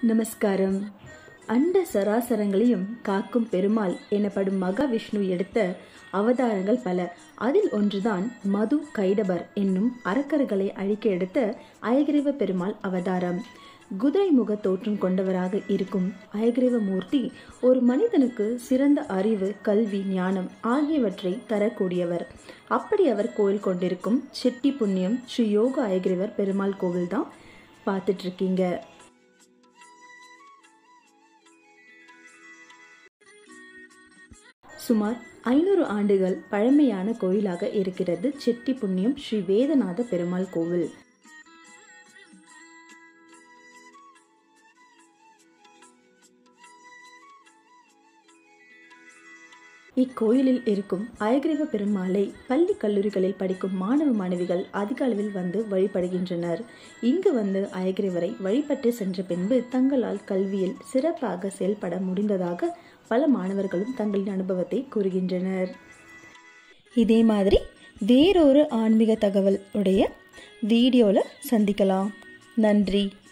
நமஸ்காரம் அண்ட சராசரங்களையும் காக்கும் பெருமாள் எனப்படும் மகாவிஷ்ணு எடுத்த அவதாரங்கள் பல அதில் ஒன்றுதான் மது கைடபர் என்னும் அரக்கர்களை அழிக்க எடுத்த அயகிரிவ பெருமாள் அவதாரம் குதிரை முக தோற்றம் கொண்டவராக இருக்கும் அயகிரிவ மூர்த்தி ஒரு மனிதனுக்கு சிறந்த அறிவு கல்வி ஞானம் ஆகியவற்றை தரக்கூடியவர் அப்படி அவர் கோயில் கொண்டிருக்கும் செட்டி புண்ணியம் ஸ்ரீ யோக அயகிரிவர் பெருமாள் கோவில் தான் பார்த்துட்டு இருக்கீங்க சுமார் ஐநூறு ஆண்டுகள் பழமையான கோயிலாக இருக்கிறது செட்டி புண்ணியம் ஸ்ரீ வேதநாத பெருமாள் கோவில் இக்கோயிலில் இருக்கும் அயகிரிவ பெருமாளை பள்ளி கல்லூரிகளில் படிக்கும் மாணவ மாணவிகள் அதிக அளவில் வந்து வழிபடுகின்றனர் இங்கு வந்து அயகிரிவரை வழிபட்டு சென்ற பின்பு தங்களால் கல்வியில் சிறப்பாக செயல்பட முடிந்ததாக பல மாணவர்களும் தங்களின் அனுபவத்தை கூறுகின்றனர் இதே மாதிரி வேறொரு ஆன்மீக தகவல் உடைய வீடியோவில் சந்திக்கலாம் நன்றி